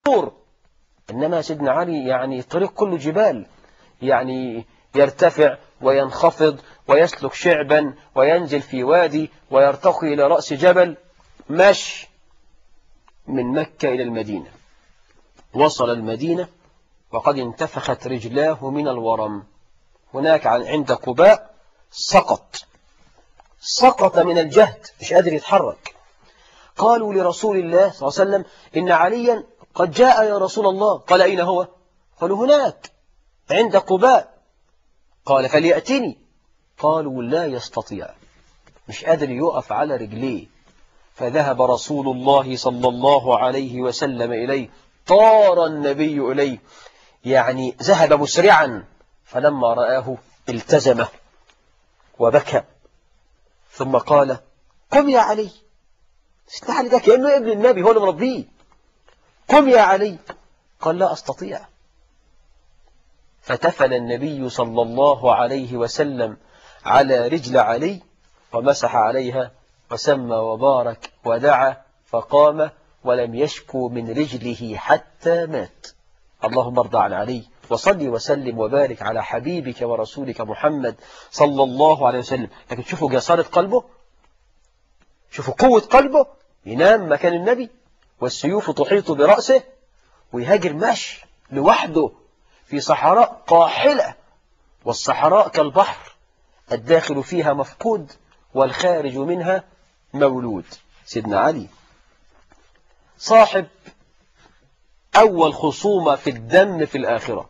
طور إنما سيدنا علي يعني طريق كله جبال يعني يرتفع وينخفض ويسلك شعبا وينزل في وادي ويرتقي إلى رأس جبل مشي من مكة إلى المدينة وصل المدينة وقد انتفخت رجلاه من الورم هناك عند قباء سقط سقط من الجهد مش قادر يتحرك قالوا لرسول الله صلى الله عليه وسلم إن عليا قد جاء يا رسول الله قال أين هو قالوا هناك عند قباء قال فليأتني قالوا لا يستطيع مش قادر يقف على رجليه فذهب رسول الله صلى الله عليه وسلم إليه طار النبي إليه يعني ذهب مسرعا فلما رآه التزمه وبكى ثم قال قم يا علي سيدنا علي ده كأنه ابن النبي هو اللي مربيه قم يا علي قال لا أستطيع فتفل النبي صلى الله عليه وسلم على رجل علي ومسح عليها وسمى وبارك ودعا فقام ولم يشكو من رجله حتى مات اللهم ارضى عن علي وصلي وسلم وبارك على حبيبك ورسولك محمد صلى الله عليه وسلم لكن شوفوا جسارة قلبه شوفوا قوة قلبه ينام مكان النبي والسيوف تحيط برأسه ويهاجر مشي لوحده في صحراء قاحلة والصحراء كالبحر الداخل فيها مفقود والخارج منها مولود سيدنا علي صاحب أول خصومة في الدم في الآخرة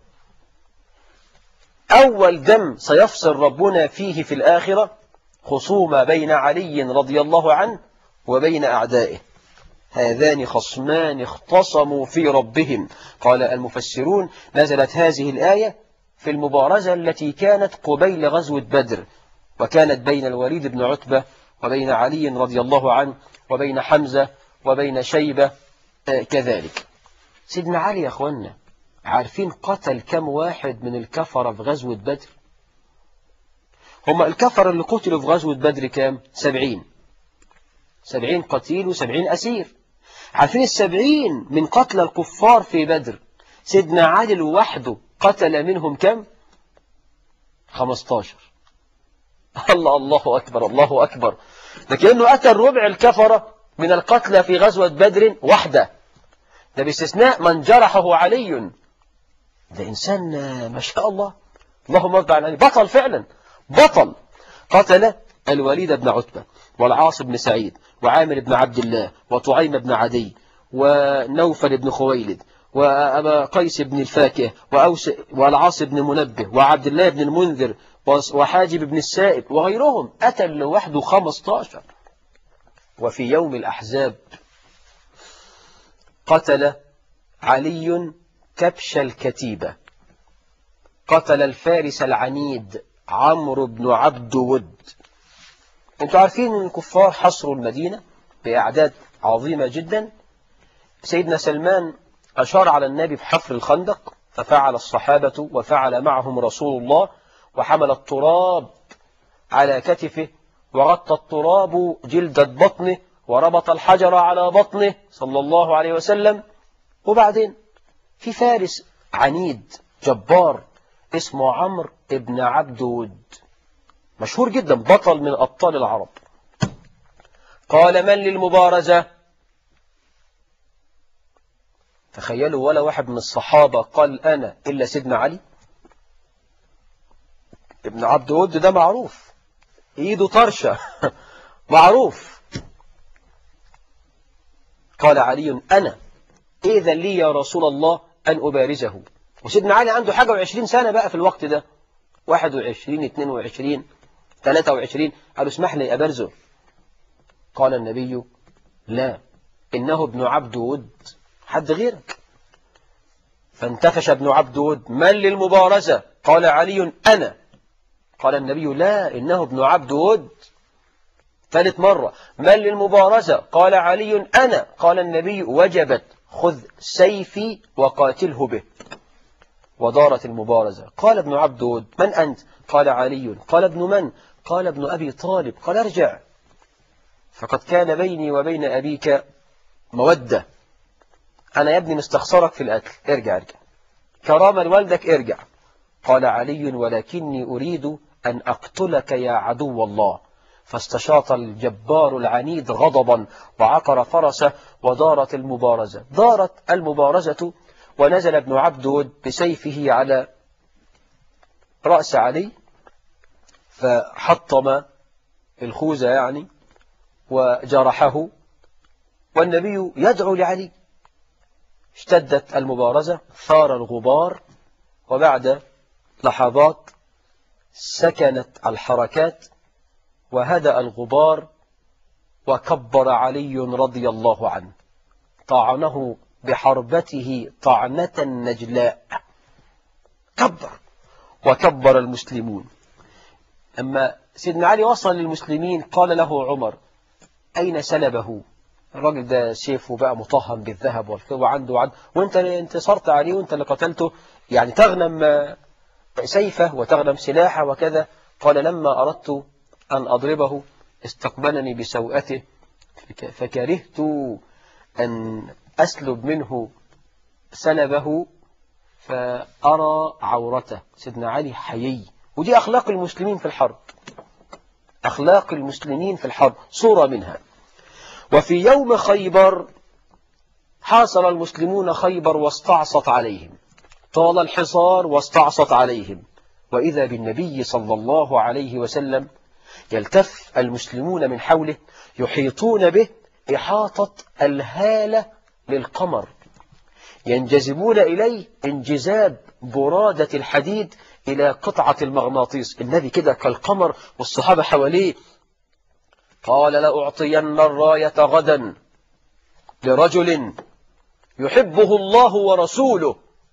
أول دم سيفصل ربنا فيه في الآخرة خصومة بين علي رضي الله عنه وبين أعدائه هذان خصمان اختصموا في ربهم قال المفسرون نزلت هذه الآية في المبارزة التي كانت قبيل غزوة بدر وكانت بين الوليد بن عتبة وبين علي رضي الله عنه وبين حمزة وبين شيبة كذلك سيدنا علي يا أخوانا عارفين قتل كم واحد من الكفرة في غزوة بدر هم الكفرة اللي قتلوا في غزوة بدر كام سبعين سبعين قتيل وسبعين أسير عارفين السبعين من قتل الكفار في بدر سيدنا علي لوحده قتل منهم كم خمستاشر الله الله أكبر الله أكبر لكنه قتل ربع الكفرة من القتلى في غزوة بدر وحده ده باستثناء من جرحه علي ده إنسان ما شاء الله اللهم ارضى عن علي بطل فعلا بطل قتل الوليد بن عتبة والعاص بن سعيد وعامر بن عبد الله وطعيم بن عدي ونوفل بن خويلد وأبا قيس بن الفاكه وأوس والعاص بن منبه وعبد الله بن المنذر وحاجب بن السائب وغيرهم قتل لوحده 15 وفي يوم الأحزاب قتل علي كبش الكتيبة قتل الفارس العنيد عمرو بن عبد ود انتوا عارفين ان الكفار حصروا المدينة بأعداد عظيمة جدا سيدنا سلمان أشار على النبي بحفر الخندق ففعل الصحابة وفعل معهم رسول الله وحمل التراب على كتفه وغطى التراب جلدة بطنه وربط الحجر على بطنه صلى الله عليه وسلم وبعدين في فارس عنيد جبار اسمه عمرو ابن عبد ود مشهور جدا بطل من أبطال العرب قال من للمبارزة تخيلوا ولا واحد من الصحابة قال أنا إلا سيدنا علي ابن عبد ود ده معروف ايده طرشة معروف قال علي أنا إذا لي يا رسول الله أن أبارزه وسيدنا علي عنده حاجة وعشرين سنة بقى في الوقت ده واحد وعشرين اتنين وعشرين ثلاثة وعشرين قالوا اسمح لي أبرزه قال النبي لا إنه ابن عبد ود حد غيرك فانتفش ابن عبد ود من للمبارزة قال علي أنا قال النبي لا إنه ابن عبد ود ثالث مرة من للمبارزة قال علي أنا قال النبي وجبت خذ سيفي وقاتله به ودارت المبارزة قال ابن عبد ود من أنت قال علي قال ابن من قال ابن أبي طالب قال ارجع فقد كان بيني وبين أبيك مودة أنا يا ابني مستخسرك في القتل ارجع ارجع كرامة لوالدك ارجع قال علي ولكني أريد أن أقتلك يا عدو الله فاستشاط الجبار العنيد غضبا وعقر فرسه ودارت المبارزة دارت المبارزة ونزل ابن عبدود بسيفه على رأس علي فحطم الخوذة يعني وجرحه والنبي يدعو لعلي اشتدت المبارزة ثار الغبار وبعد لحظات سكنت الحركات وهدأ الغبار وكبر علي رضي الله عنه طعنه بحربته طعنة نجلاء كبر وكبر المسلمون أما سيدنا علي وصل للمسلمين قال له عمر أين سلبه الراجل ده سيفه بقى مطهم بالذهب والفضة وعنده وعنده وانت انتصرت عليه وانت اللي قتلته يعني تغنم سيفه وتغنم سلاحه وكذا قال لما أردت أن أضربه استقبلني بسوءته فكرهت أن أسلب منه سلبه فأرى عورته سيدنا علي حيي ودي أخلاق المسلمين في الحرب أخلاق المسلمين في الحرب صورة منها وفي يوم خيبر حاصر المسلمون خيبر واستعصت عليهم طال الحصار واستعصت عليهم وإذا بالنبي صلى الله عليه وسلم يلتف المسلمون من حوله يحيطون به إحاطة الهالة للقمر ينجذبون إليه انجذاب برادة الحديد إلى قطعة المغناطيس النبي كده كالقمر والصحابة حواليه قال لأعطين الراية غدا لرجل يحبه الله ورسوله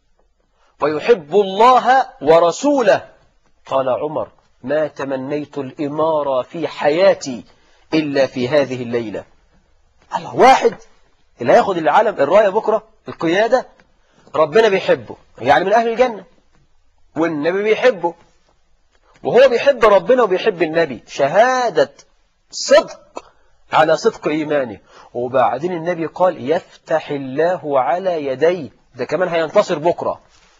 ويحب الله ورسوله قال عمر ما تمنيت الإمارة في حياتي إلا في هذه الليلة الله واحد اللي هياخد العالم الراية بكرة القيادة ربنا بيحبه يعني من أهل الجنة والنبي بيحبه وهو بيحب ربنا وبيحب النبي شهادة صدق على صدق إيمانه وبعدين النبي قال يفتح الله على يديه ده كمان هينتصر بكرة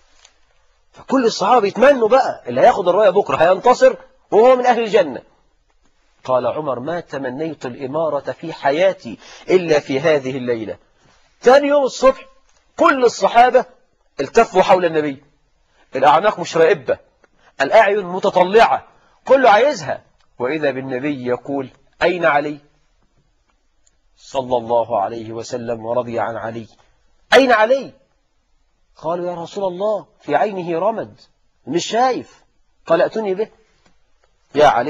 فكل الصحابة يتمنوا بقى اللي هياخد الراية بكرة هينتصر وهو من أهل الجنة قال عمر ما تمنيت الإمارة في حياتي إلا في هذه الليلة ثاني يوم الصبح كل الصحابة التفوا حول النبي الأعناق مش رائبة الأعين متطلعة كله عايزها وإذا بالنبي يقول أين علي صلى الله عليه وسلم ورضي عن علي أين علي قالوا يا رسول الله في عينه رمد مش شايف قال أتني به يا علي